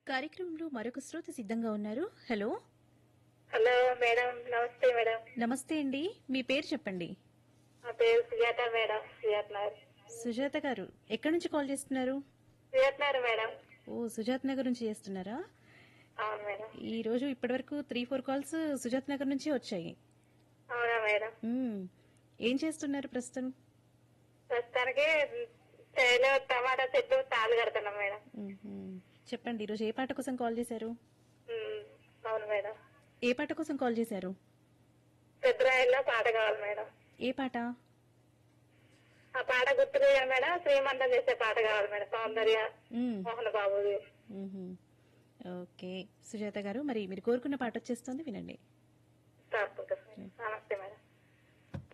కార్యక్రమంలో మరొక శ్రోత సిద్ధంగా ఉన్నారు హలో హలో మేడం నమస్తే మేడం నమస్తే అండి మీ పేరు చెప్పండి నా పేరు సుజాత మేడం సుజాత నగర్ సుజాత గారు ఎక్కడి నుంచి కాల్ చేస్తున్నారు సుజాత నగర్ మేడం ఓ సుజాత్ నగర్ నుంచి చేస్తున్నారా అవును మేడం ఈ రోజు ఇప్పటివరకు three four calls Sujath Nagar నుంచి వచ్చాయి అవునా మేడం మ్మ్. ఏం చేస్తున్నారు ప్రస్తుతం ప్రస్తుతానికి చేలో టమాటా చెట్టు తాళ్ళు కడుతున్నాం మేడం మ్మ్. చెప్పండి ఈరోజు ఏ పాట కోసం కాల్ చేశారు ఉమ్, అవును మేడం ఏ పాట కోసం కాల్ చేశారు పెద్దరాయిల్లో పాట కావాలి మేడం ఏ పాట ఆ పాట గుర్తుకు లేదు మేడం శ్రీమంతం చేసే పాట కావాలి మేడం సౌందర్య మ్మ్. మోహన్ బాబుది మ్మ్. ఓకే సుజాత గారు మరి మీరు కోరుకున్న పాట వచ్చేస్తుంది వినండి తప్పకుండా. నమస్తే మేడం